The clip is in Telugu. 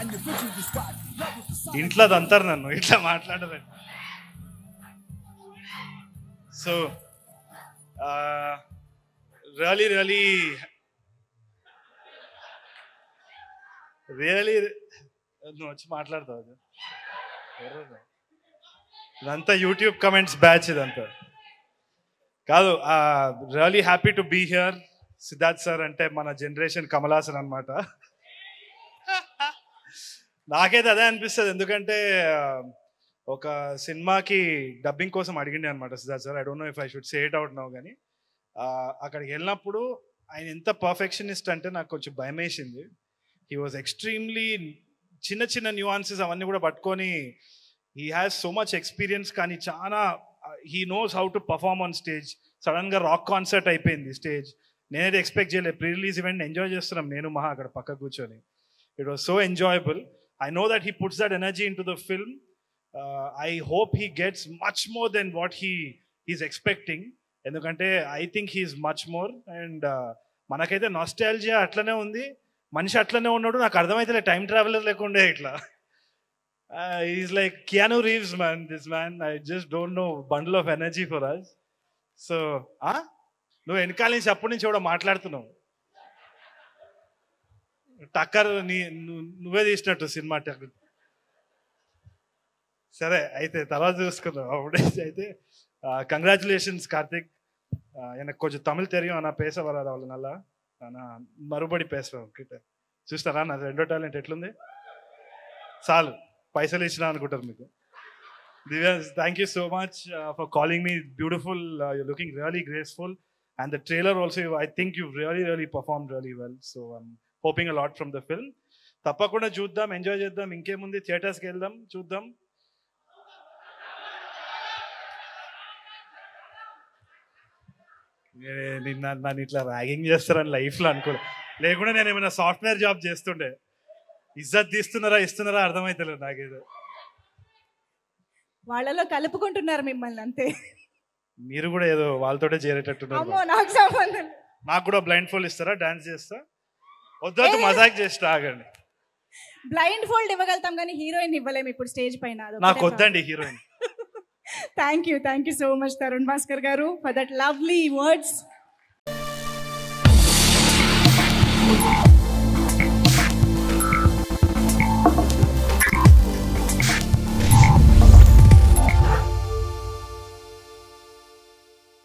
ఇంట్లో దంతారు నన్ను ఇట్లా మాట్లాడదండి సో రియలీ రియలీ రియలీ నువ్వు వచ్చి మాట్లాడతావు అది. ఎవరు? ఇదంతా యూట్యూబ్ కమెంట్స్ బ్యాచ్ ఇదంతా కాదు really happy to be here Siddharth sir అంటే మన జనరేషన్ కమలాసన్ అనమాట నాకైతే అదే అనిపిస్తుంది ఎందుకంటే ఆ, ఒక సినిమాకి డబ్బింగ్ కోసం అడిగిండే అనమాట Siddharth sir I don't know if I should say it out no కానీ ఆ, అక్కడికి వెళ్ళినప్పుడు ఆయన ఎంత పర్ఫెక్షనిస్ట్ అంటే నాకు కొంచెం భయం వేసింది హీ వాజ్ ఎక్స్ట్రీమ్లీ చిన్న చిన్న న్యూఆన్సెస్ అవన్నీ కూడా పట్టుకొని he has so much experience కానీ చాలా he knows how to perform on stage సడన్గా రాక్ కాన్సర్ట్ అయిపోయింది స్టేజ్ నేనైతే ఎక్స్పెక్ట్ చేయలేదు ప్రీ రిలీజ్ ఈవెంట్ ఎంజాయ్ చేస్తున్నాం నేను మహా అక్కడ పక్క కూర్చొని it was so enjoyable I know that he puts that energy into the film I hope he gets much more than what he he's expecting ఎందుకంటే I think he's much more and మనకైతే నాస్టాలజియా అట్లనే ఉంది మనిషి అట్లనే ఉన్నాడు నాకు అర్థమైతే టైం ట్రావెలర్ లేకుండే ఇట్లా is like Keanu Reeves man this man I just don't know bundle of energy for us so నువ్వు వెనకాల నుంచి అప్పటి నుంచి కూడా మాట్లాడుతున్నావు టక్కర్ నీ ను- నువ్వే తీసినట్టు సినిమా టక్కర్ సరే అయితే తర్వాత చూసుకుందాం అప్పుడే అయితే కంగ్రాచులేషన్స్ కార్తిక్ ஆஹ் எனக்கு கொஞ்சம் தமிழ் தெரியும் ஆனால் பேச வராது அவ்வளோ நல்லா ஆனால் మరుబడి పేసాం కిட்ட చూస్తారా నా రెండో టాలెంట్ ఎట్లుంది చాలు పైసలు ఇచ్చినా అనుకుంటారు మీకు Divya thank you so much for calling me beautiful you looking really graceful and the trailer also I think you really really perform really well so I'm hoping a lot from the film తప్పకుండా చూద్దాం ఎంజాయ్ చేద్దాం ఇంకేముంది థియేటర్స్కి వెళ్దాం చూద్దాం ఏ- నిన్న నన్ను ఇట్లా ర్యాగింగ్ చేస్తారని లైఫ్లో అనుకో లేకుండా నేను ఏమైనా సాఫ్ట్వేర్ జాబ్ చేస్తుండే ఇజ్జత్ తీస్తున్నారా ఇస్తున్నారా అర్థమైతలేదు నాకేదో వాళ్ళలో కలుపుకుంటున్నారు మిమ్మల్ని అంతే మీరు కూడా ఏదో వాళ్ళతోటే చేరేటట్టున్నారు అమ్మో నాకు సంబంధం లేదు. నాకు కూడా బ్లైండ్ ఫోల్ ఇస్తారా డాన్స్ చేస్తా వద్దు మజాక్ చేస్తా ఆగండి బ్లైండ్ ఫోల్డ్ ఇవ్వగలుగుతాం కానీ హీరోయిన్ ఇవ్వలేము ఇప్పుడు స్టేజ్ పైన నాకు వద్దండి heroine thank you thank you so much Tarun Bhaskar garu for that lovely words